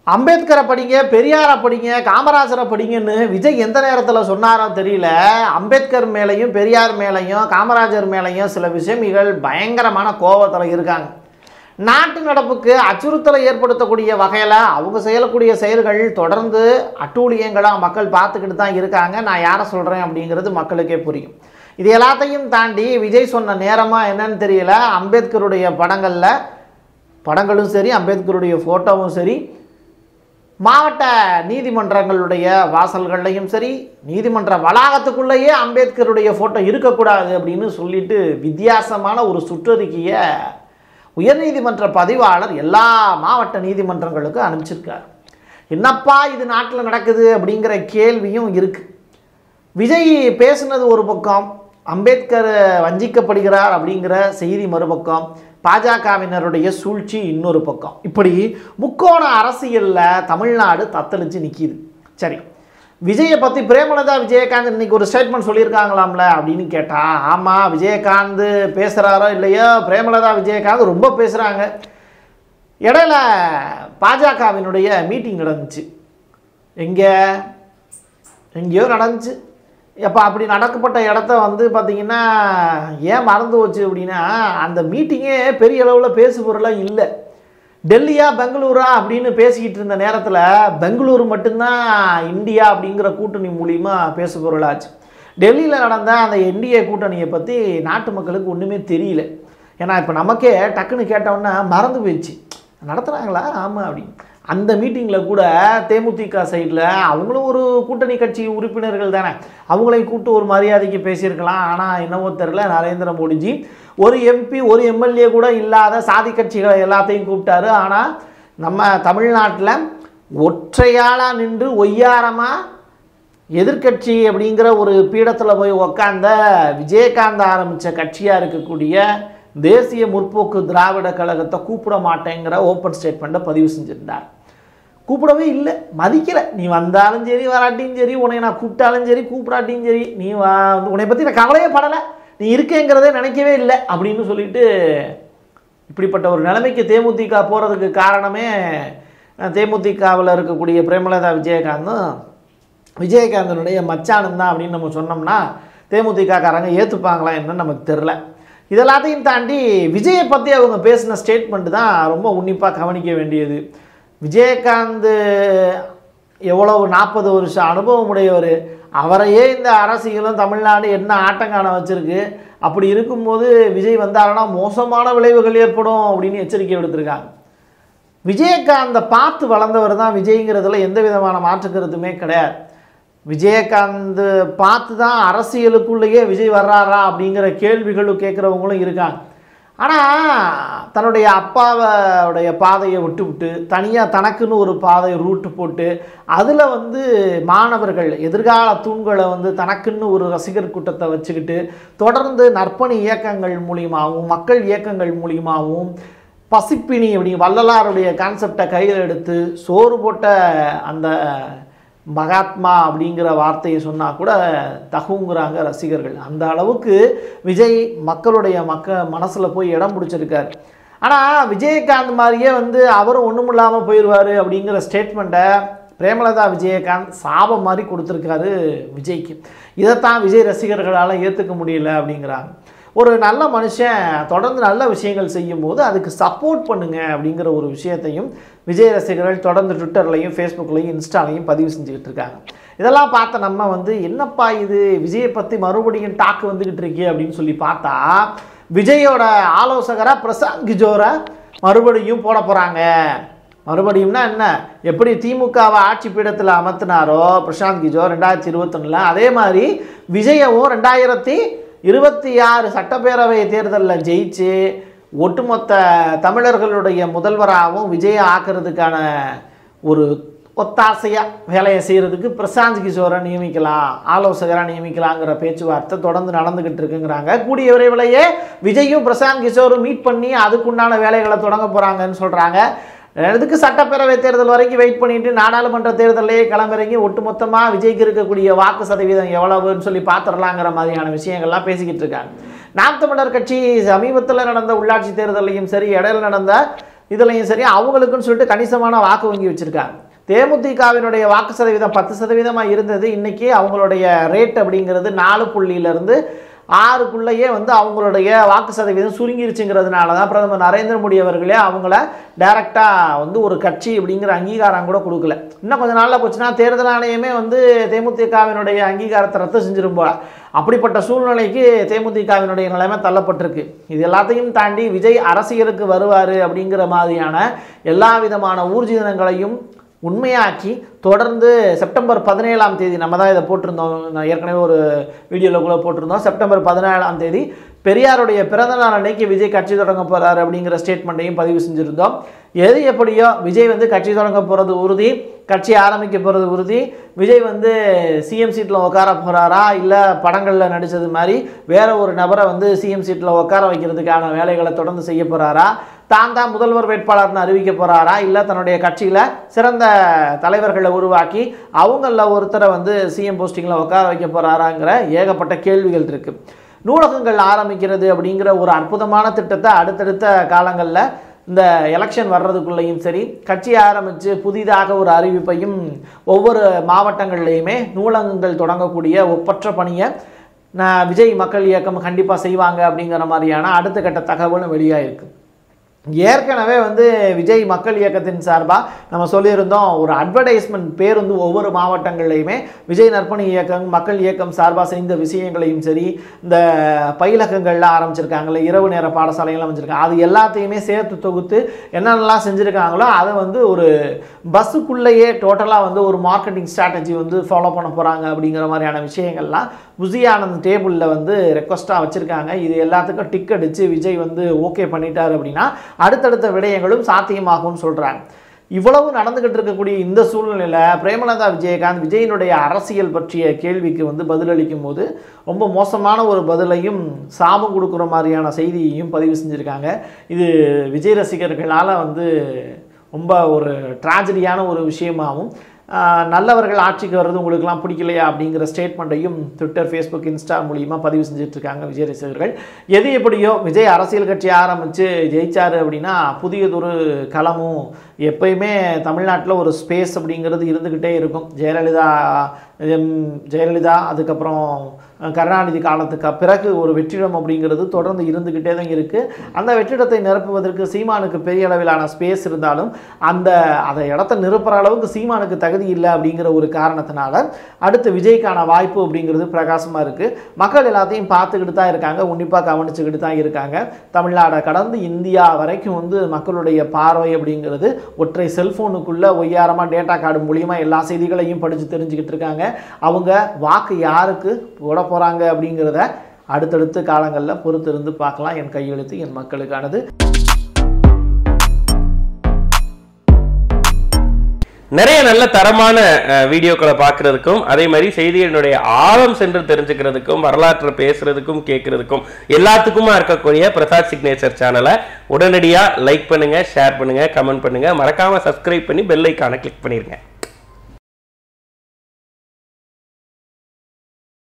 அம்பேத்கரை படிங்க பெரியாரை படிங்க காமராஜரை படிங்கன்னு விஜய் எந்த நேரத்தில் சொன்னாரோ தெரியல அம்பேத்கர் மேலேயும் பெரியார் மேலேயும் காமராஜர் மேலேயும் சில விஷயமிகள் பயங்கரமான கோபத்தில் இருக்காங்க நாட்டு நடப்புக்கு அச்சுறுத்தலை ஏற்படுத்தக்கூடிய வகையில் அவங்க செய்யக்கூடிய செயல்கள் தொடர்ந்து அட்டூழியங்களாக மக்கள் பார்த்துக்கிட்டு தான் இருக்காங்க நான் யாரை சொல்கிறேன் அப்படிங்கிறது மக்களுக்கே புரியும் இது எல்லாத்தையும் தாண்டி விஜய் சொன்ன நேரமாக என்னன்னு தெரியல அம்பேத்கருடைய படங்களில் படங்களும் சரி அம்பேத்கருடைய ஃபோட்டோவும் சரி மாவட்ட நீதிமன்றங்களுடைய வாசல்கள்லையும் சரி நீதிமன்ற வளாகத்துக்குள்ளேயே அம்பேத்கருடைய ஃபோட்டோ இருக்கக்கூடாது அப்படின்னு சொல்லிட்டு வித்தியாசமான ஒரு சுற்றறிக்கையை உயர்நீதிமன்ற பதிவாளர் எல்லா மாவட்ட நீதிமன்றங்களுக்கும் அனுப்பிச்சிருக்கார் என்னப்பா இது நாட்டில் நடக்குது அப்படிங்கிற கேள்வியும் இருக்குது விஜய் பேசுனது ஒரு பக்கம் அம்பேத்கர் வஞ்சிக்கப்படுகிறார் அப்படிங்கிற செய்தி மறுபக்கம் பாஜகவினருடைய சூழ்ச்சி இன்னொரு பக்கம் இப்படி முக்கோண அரசியலில் தமிழ்நாடு தத்தளிச்சு நிற்கிது சரி விஜயை பற்றி பிரேமலதா விஜயகாந்த் இன்னைக்கு ஒரு ஸ்டேட்மெண்ட் சொல்லியிருக்காங்களாம்ல அப்படின்னு கேட்டால் ஆமாம் விஜயகாந்த் பேசுகிறாரோ இல்லையோ பிரேமலதா விஜயகாந்த் ரொம்ப பேசுகிறாங்க இடையில பாஜகவினுடைய மீட்டிங் நடந்துச்சு எங்கே எங்கேயோ நடந்துச்சு எப்போ அப்படி நடக்கப்பட்ட இடத்த வந்து பார்த்திங்கன்னா ஏன் மறந்து போச்சு அப்படின்னா அந்த மீட்டிங்கே பெரிய அளவில் பேசு பொருளாக இல்லை டெல்லியா பெங்களூரா அப்படின்னு பேசிக்கிட்டு இருந்த நேரத்தில் பெங்களூரு மட்டும்தான் இந்தியா அப்படிங்கிற கூட்டணி மூலிமா பேசு பொருளாச்சு டெல்லியில் நடந்த அந்த என்டிஏ கூட்டணியை பற்றி நாட்டு மக்களுக்கு ஒன்றுமே தெரியல ஏன்னா இப்போ நமக்கே டக்குன்னு கேட்டோன்னா மறந்து போயிடுச்சு நடத்துகிறாங்களா ஆமாம் அப்படின்னு அந்த மீட்டிங்கில் கூட தேமுதிக சைடில் அவங்களும் ஒரு கூட்டணி கட்சி உறுப்பினர்கள் தானே அவங்களையும் கூப்பிட்டு ஒரு மரியாதைக்கு பேசியிருக்கலாம் ஆனால் என்னவோ தெரில நரேந்திர மோடிஜி ஒரு எம்பி ஒரு எம்எல்ஏ கூட இல்லாத சாதி கட்சிகளை எல்லாத்தையும் கூப்பிட்டாரு ஆனால் நம்ம தமிழ்நாட்டில் ஒற்றையாளாக நின்று ஒய்யாரமாக எதிர்க்கட்சி அப்படிங்கிற ஒரு பீடத்தில் போய் உக்காந்த விஜயகாந்த் ஆரம்பித்த கட்சியாக இருக்கக்கூடிய தேசிய முற்போக்கு திராவிட கழகத்தை கூப்பிட மாட்டேங்கிற ஓப்பன் ஸ்டேட்மெண்ட்டை பதிவு செஞ்சிருந்தார் கூப்பிடவே இல்லை மதிக்கலை நீ வந்தாலும் சரி வராட்டியும் சரி உன்னை நான் கூப்பிட்டாலும் சரி கூப்பிடாட்டியும் சரி நீ வா உன்னை பற்றி நான் கவலையே படலை நீ இருக்கேங்கிறதே நினைக்கவே இல்லை அப்படின்னு சொல்லிட்டு இப்படிப்பட்ட ஒரு நிலைமைக்கு தேமுதிக போகிறதுக்கு காரணமே தேமுதிகவில் இருக்கக்கூடிய பிரேமலதா விஜயகாந்தும் விஜயகாந்தனுடைய மச்சானும் தான் அப்படின்னு நம்ம சொன்னோம்னா தேமுதிக காரங்க ஏற்றுப்பாங்களா என்னன்னு நமக்கு தெரில இதெல்லாத்தையும் தாண்டி விஜயை பற்றி அவங்க பேசின ஸ்டேட்மெண்ட் தான் ரொம்ப உன்னிப்பாக கவனிக்க வேண்டியது விஜயகாந்த் எவ்வளவு நாற்பது வருஷம் அனுபவம் உடையவர் அவரையே இந்த அரசியலும் தமிழ்நாடு என்ன ஆட்டங்கான வச்சிருக்கு அப்படி இருக்கும்போது விஜய் வந்தாருன்னா மோசமான விளைவுகள் ஏற்படும் அப்படின்னு எச்சரிக்கை விடுத்திருக்காங்க விஜயகாந்தை பார்த்து வளர்ந்தவர் தான் விஜய்ங்கிறதுல எந்த விதமான மாற்று கருத்துமே கிடையாது விஜயகாந்த் பார்த்து தான் அரசியலுக்குள்ளேயே விஜய் வர்றாரா அப்படிங்கிற கேள்விகளும் கேட்குறவங்களும் இருக்காங்க ஆனால் தன்னுடைய அப்பாவோடைய பாதையை விட்டு விட்டு தனியாக தனக்குன்னு ஒரு பாதை ரூட்டு போட்டு அதில் வந்து மாணவர்கள் எதிர்கால தூண்களை வந்து தனக்குன்னு ஒரு ரசிகர் கூட்டத்தை வச்சுக்கிட்டு தொடர்ந்து நற்பணி இயக்கங்கள் மூலியமாகவும் மக்கள் இயக்கங்கள் மூலியமாகவும் பசிப்பினி அப்படி வள்ளலாருடைய கான்செப்டை கையில் எடுத்து சோறு போட்ட அந்த மகாத்மா அப்படிங்கிற வார்த்தையை சொன்னால் கூட தகுங்கிறாங்க ரசிகர்கள் அந்த அளவுக்கு விஜய் மக்களுடைய மக்க மனசில் போய் இடம் பிடிச்சிருக்காரு ஆனால் விஜயகாந்த் மாதிரியே வந்து அவரும் ஒன்றும் இல்லாமல் போயிடுவார் அப்படிங்கிற ஸ்டேட்மெண்ட்டை பிரேமலதா விஜயகாந்த் சாபம் மாதிரி கொடுத்துருக்காரு விஜய்க்கு இதைத்தான் விஜய் ரசிகர்களால் ஏற்றுக்க முடியல அப்படிங்கிறாங்க ஒரு நல்ல மனுஷன் தொடர்ந்து நல்ல விஷயங்கள் செய்யும்போது அதுக்கு சப்போர்ட் பண்ணுங்க அப்படிங்கிற ஒரு விஷயத்தையும் விஜய் ரசிகர்கள் தொடர்ந்து ட்விட்டர்லையும் ஃபேஸ்புக்லையும் இன்ஸ்டாலையும் பதிவு செஞ்சுக்கிட்டு இருக்காங்க இதெல்லாம் பார்த்த நம்ம வந்து என்னப்பா இது விஜயை பற்றி மறுபடியும் டாக்கு வந்துக்கிட்டு இருக்கே அப்படின்னு சொல்லி பார்த்தா விஜயோட ஆலோசகராக பிரசாந்த் கிஜோரை மறுபடியும் போட போகிறாங்க மறுபடியும்னா என்ன எப்படி திமுகவை ஆட்சி பீடத்தில் அமர்த்தினாரோ பிரசாந்த் கிஜோர் ரெண்டாயிரத்தி இருபத்தொன்னில் அதே மாதிரி விஜயவும் ரெண்டாயிரத்தி இருபத்தி ஆறு சட்டப்பேரவை தேர்தலில் ஜெயிச்சு ஒட்டுமொத்த தமிழர்களுடைய முதல்வராகவும் விஜயை ஆக்கிறதுக்கான ஒரு ஒத்தாசையாக வேலையை செய்கிறதுக்கு பிரசாந்த் கிஷோரை நியமிக்கலாம் ஆலோசகராக நியமிக்கலாங்கிற பேச்சுவார்த்தை தொடர்ந்து நடந்துக்கிட்டு இருக்குங்கிறாங்க கூடிய விரைவிலேயே விஜயும் பிரசாந்த் கிஷோரும் மீட் பண்ணி அதுக்குண்டான வேலைகளை தொடங்க போகிறாங்கன்னு சொல்கிறாங்க எதுக்கு சட்டப்பேரவை தேர்தல் வரைக்கும் வெயிட் பண்ணிட்டு நாடாளுமன்ற தேர்தலையே கிளம்பிறங்கி ஒட்டுமொத்தமாக விஜய்க்கு இருக்கக்கூடிய வாக்கு சதவீதம் எவ்வளவுன்னு சொல்லி பார்த்துடலாங்கிற மாதிரியான விஷயங்கள்லாம் பேசிக்கிட்டு இருக்காங்க நாம் தமிழர் கட்சி சமீபத்தில் நடந்த உள்ளாட்சி தேர்தலையும் சரி இடையில நடந்த இதுலையும் சரி அவங்களுக்குன்னு சொல்லிட்டு கணிசமான வாக்கு வங்கி வச்சுருக்காங்க தேமுதிகவினுடைய வாக்கு சதவீதம் பத்து சதவீதமாக இருந்தது இன்னைக்கு அவங்களுடைய ரேட் அப்படிங்கிறது நாலு புள்ளியிலேருந்து ஆறுக்குள்ளேயே வந்து அவங்களுடைய வாக்கு சதவீதம் சுருங்கிருச்சுங்கிறதுனால தான் பிரதமர் நரேந்திர மோடி அவர்களே அவங்கள டைரெக்டாக வந்து ஒரு கட்சி அப்படிங்கிற அங்கீகாரம் கூட கொடுக்கல இன்னும் கொஞ்ச நாளில் போச்சுன்னா தேர்தல் ஆணையமே வந்து தேமுதிகவினுடைய அங்கீகாரத்தை ரத்து செஞ்சிரும் போல அப்படிப்பட்ட சூழ்நிலைக்கு தேமுதிகவினுடைய நிலைமை தள்ளப்பட்டிருக்கு இது எல்லாத்தையும் தாண்டி விஜய் அரசியலுக்கு வருவார் அப்படிங்கிற மாதிரியான எல்லா விதமான ஊர்ஜிதங்களையும் உண்மையாக்கி தொடர்ந்து செப்டம்பர் பதினேழாம் தேதி நம்ம தான் இதை போட்டிருந்தோம் நான் ஏற்கனவே ஒரு வீடியோவில் கூட போட்டிருந்தோம் செப்டம்பர் பதினேழாம் தேதி பெரியாருடைய பிறந்த நாள் அன்னைக்கு விஜய் கட்சி தொடங்க போகிறார் அப்படிங்கிற ஸ்டேட்மெண்ட்டையும் பதிவு செஞ்சுருந்தோம் எது எப்படியோ விஜய் வந்து கட்சி தொடங்க போகிறது உறுதி கட்சி ஆரம்பிக்க போகிறது உறுதி விஜய் வந்து சிஎம் சீட்டில் உட்கார போகிறாரா இல்லை படங்களில் நடித்தது மாதிரி வேற ஒரு நபரை வந்து சிஎம் சீட்டில் உட்கார வைக்கிறதுக்கான வேலைகளை தொடர்ந்து செய்ய போகிறாரா தான் தான் முதல்வர் வேட்பாளர்னு அறிவிக்க போகிறாரா இல்லை தன்னுடைய கட்சியில் சிறந்த தலைவர்களை உருவாக்கி அவங்களில் ஒருத்தரை வந்து சிஎம் போஸ்டிங்கில் உட்கார வைக்க போகிறாராங்கிற ஏகப்பட்ட கேள்விகள் இருக்குது நூலகங்கள் ஆரம்பிக்கிறது அப்படிங்கிற ஒரு அற்புதமான திட்டத்தை அடுத்தடுத்த காலங்களில் இந்த எலெக்ஷன் வர்றதுக்குள்ளேயும் சரி கட்சி ஆரம்பித்து புதிதாக ஒரு அறிவிப்பையும் ஒவ்வொரு மாவட்டங்கள்லேயுமே நூலகங்கள் தொடங்கக்கூடிய ஒப்பற்ற பணியை நான் விஜய் மக்கள் இயக்கம் கண்டிப்பாக செய்வாங்க அப்படிங்கிற மாதிரியான அடுத்த கட்ட தகவலும் வெளியாயிருக்கு ஏற்கனவே வந்து விஜய் மக்கள் இயக்கத்தின் சார்பாக நம்ம சொல்லியிருந்தோம் ஒரு அட்வர்டைஸ்மெண்ட் பேர் வந்து ஒவ்வொரு மாவட்டங்கள்லையுமே விஜய் நற்பணி இயக்கம் மக்கள் இயக்கம் சார்பாக செய்த விஷயங்களையும் சரி இந்த பயிலகங்கள்லாம் ஆரம்பிச்சிருக்காங்கல்ல இரவு நேர பாடசாலைகள்லாம் வச்சுருக்காங்க அது எல்லாத்தையுமே சேர்த்து தொகுத்து என்னென்னலாம் செஞ்சுருக்காங்களோ அதை வந்து ஒரு பஸ்ஸுக்குள்ளேயே டோட்டலாக வந்து ஒரு மார்க்கெட்டிங் ஸ்ட்ராட்டஜி வந்து ஃபாலோ பண்ண போகிறாங்க அப்படிங்கிற மாதிரியான விஷயங்கள்லாம் புசி ஆனந்த் டேபிளில் வந்து ரெக்வஸ்ட்டாக வச்சுருக்காங்க இது எல்லாத்துக்கும் டிக் அடித்து விஜய் வந்து ஓகே பண்ணிட்டார் அப்படின்னா அடுத்தடுத்த விடயங்களும் சாத்தியமாகும்னு சொல்கிறாங்க இவ்வளவு நடந்துகிட்டு இருக்கக்கூடிய இந்த சூழ்நிலையில் பிரேமலதா விஜயகாந்த் விஜயனுடைய அரசியல் பற்றிய கேள்விக்கு வந்து பதிலளிக்கும் போது ரொம்ப மோசமான ஒரு பதிலையும் சாபம் கொடுக்குற மாதிரியான செய்தியையும் பதிவு செஞ்சுருக்காங்க இது விஜய் ரசிகர்களால் வந்து ரொம்ப ஒரு ட்ராஜடியான ஒரு விஷயமாகவும் ஆஹ், நல்லவர்கள் ஆட்சிக்கு வர்றது உங்களுக்குலாம் பிடிக்கலையா அப்படிங்கிற ஸ்டேட்மெண்ட்டையும் ட்விட்டர் ஃபேஸ்புக் இன்ஸ்டா மூலியமாக பதிவு செஞ்சுட்டு இருக்காங்க விஜய் ரசிகர்கள் எது எப்படியோ விஜய் அரசியல் கட்சி ஆரம்பித்து ஜெயிச்சாரு அப்படின்னா புதியதொரு களமும் எப்பயுமே தமிழ்நாட்டில் ஒரு ஸ்பேஸ் அப்படிங்கிறது இருந்துக்கிட்டே இருக்கும் ஜெயலலிதா எம், ஜெயலலிதா அதுக்கப்புறம் கருணாநிதி காலத்துக்கு பிறகு ஒரு வெற்றிடம் அப்படிங்கிறது தொடர்ந்து இருந்துக்கிட்டே தான் இருக்குது அந்த வெற்றிடத்தை நிரப்புவதற்கு சீமானுக்கு பெரிய அளவிலான ஸ்பேஸ் இருந்தாலும் அந்த அதை இடத்த நிரப்புற அளவுக்கு சீமானுக்கு தகுதி இல்லை அப்படிங்கிற ஒரு காரணத்தினால அடுத்து விஜய்க்கான வாய்ப்பு அப்படிங்கிறது பிரகாசமாக இருக்குது மக்கள் எல்லாத்தையும் பார்த்துக்கிட்டு தான் இருக்காங்க உன்னிப்பாக கவனிச்சுக்கிட்டு தான் இருக்காங்க தமிழ்நாடை கடந்து இந்தியா வரைக்கும் வந்து மக்களுடைய பார்வை அப்படிங்கிறது ஒற்றை செல்ஃபோனுக்குள்ளே ஒய்யாரமாக டேட்டா கார்டு மூலியமாக எல்லா செய்திகளையும் படித்து தெரிஞ்சுக்கிட்டு இருக்காங்க அவங்க வாக்கு யாருக்கு போட போகிறாங்க அப்படிங்கிறத அடுத்தடுத்த காலங்களில் பொறுத்திருந்து பார்க்கலாம் என் கையெழுத்து என் மக்களுக்கானது நிறைய நல்ல தரமான அஹ், வீடியோக்களை பார்க்கறதுக்கும் அதே மாதிரி செய்திகளினுடைய ஆழம் சென்று தெரிஞ்சுக்கிறதுக்கும் வரலாற்றை பேசுறதுக்கும் கேட்கறதுக்கும் எல்லாத்துக்குமா இருக்கக்கூடிய பிரசாத் சிக்னேச்சர் சேனலை உடனடியாக லைக் பண்ணுங்க ஷேர் பண்ணுங்க கமெண்ட் பண்ணுங்க மறக்காம சப்ஸ்கிரைப் பண்ணி பெல் ஐக்கானை கிளிக் பண்ணிருங்க